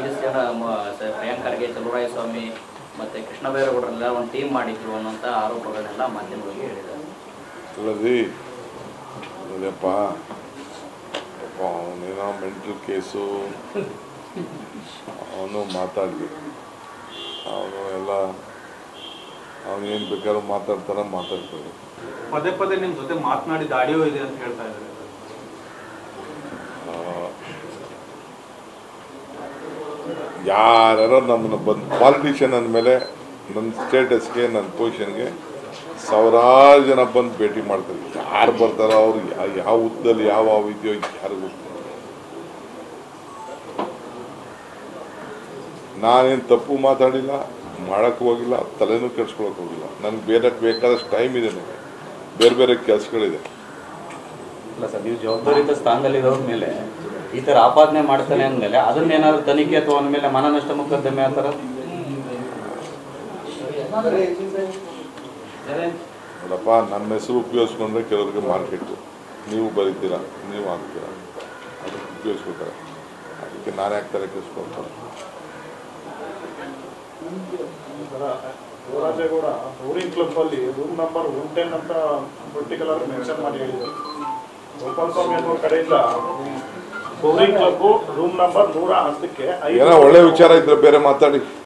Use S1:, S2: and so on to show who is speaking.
S1: ಒಂದಿಷ್ಟು ಜನ ಮ- ಸ- ಪ್ರಿಯಾಂಕ್ ಖರ್ಗೆ ಚಲುವರಾಯ ಸ್ವಾಮಿ ಮತ್ತೆ ಕೃಷ್ಣ ಬೈರೇಗೌಡರೆಲ್ಲ ಒಂದು ಟೀಮ್ ಮಾಡಿದ್ರು ಅನ್ನೋಂಥ ಆರೋಪಗಳನ್ನೆಲ್ಲ ಮಾಧ್ಯಮಗಳಿಗೆ ಹೇಳಿದ್ದಾರೆ
S2: ಅಲ್ಲದಿ ಅಲ್ಲಪ್ಪ ಪಾಪ ಅವನೇನೋ ಮೆಂಟಲ್ ಕೇಸು ಅವನು ಮಾತಾಡಲಿ ಅವನು ಎಲ್ಲ ಅವನೇನು ಬೇಕಾದ್ರೂ ಮಾತಾಡ್ತಾರ ಮಾತಾಡ್ತಾರೆ
S3: ಪದೇ ಪದೇ ನಿಮ್ ಜೊತೆ ಮಾತನಾಡಿದ ಆಡಿಯೋ ಇದೆ ಅಂತ ಹೇಳ್ತಾ ಇದ್ದಾರೆ
S2: ಯಾರ್ಯಾರೋ ನಮ್ಮನ್ನು ಬಂದು ಪಾಲಿಟಿಷಿಯನ್ ಅಂದಮೇಲೆ ನನ್ನ ಸ್ಟೇಟಸ್ಗೆ ನನ್ನ ಪೊಸಿಷನ್ಗೆ ಸಾವಿರಾರು ಜನ ಬಂದು ಭೇಟಿ ಮಾಡ್ತಾರೆ ಯಾರು ಬರ್ತಾರೋ ಅವ್ರು ಯಾ- ಯಾವ ಉದ್ದದಲ್ಲಿ ಯಾವ ಯಾವ ಇದೆಯೋ ಯಾರು ಗೊತ್ತಿಲ್ಲ ನಾನೇನು ತಪ್ಪು ಮಾತಾಡಿಲ್ಲ ಮಾಡಕ್ಕೆ ಹೋಗಿಲ್ಲ ತಲೆನೂ ಕೆಡ್ಸ್ಕೊಳಕ್ಕೆ ಹೋಗಿಲ್ಲ ನನಗೆ ಬೇರೆ ಬೇಕಾದಷ್ಟು ಟೈಮ್ ಇದೆ ನನಗೆ ಬೇರೆ ಬೇರೆ ಕೆಲಸಗಳಿದೆ
S1: ಇಲ್ಲ ಸರ್ ನೀವು ಜವಾಬ್ದಾರಿತ ಸ್ಥಾನದಲ್ಲಿ ಇರೋರ ಮೇಲೆ ಈ ತರ ಆಪಾದನೆ ಮಾಡ್ತಾನೆ ಅಂದಮೇಲೆ ಅದನ್ನೇನಾದ್ರು ತನಿಖೆ ಅಥವಾ ಅಂದಮೇಲೆ ಮಾನನಷ್ಟ ಮೊಕದ್ದಮೆ ಆ ಥರ
S2: ನೋಡಪ್ಪ ನನ್ನ ಹೆಸರು ಉಪಯೋಗಿಸ್ಕೊಂಡ್ರೆ ಕೆಲವ್ರಿಗೆ ಮಾರ್ಕೆಟು ನೀವು ಬರೀತೀರಾ ನೀವು ಹಾಕ್ತೀರಾ ಅದಕ್ಕೆ ಉಪಯೋಗಿಸ್ಕೊತಾರೆ ಅದಕ್ಕೆ ನಾನು ಯಾಕೆ ತಲೆ ಕೆಡಿಸ್ಕೊಳ್ತಾರೆ
S4: ಯುವರಾಜೇಗೌಡ ಟೂರಿಂಗ್ ಕ್ಲಬ್ ಅಲ್ಲಿ ರೂಮ್ ನಂಬರ್ ಒನ್ ಟೆನ್ ಅಂತ ಪರ್ಟಿಕ್ಯುಲರ್ ಮೆನ್ಷನ್ ಮಾಡಿ ಹೇಳಿದರು ಗೋಪಾಲ ಸ್ವಾಮಿ ಅನ್ನೋ ಕಡೆಯಿಂದ ಟೂರಿಂಗ್ ಕ್ಲಬ್ ರೂಮ್ ನಂಬರ್ ನೂರ ಹತ್ತಕ್ಕೆ ಐದು
S2: ಏನೋ ಒಳ್ಳೆ ವಿಚಾರ ಇದ್ರೆ ಬೇರೆ ಮಾತಾಡಿ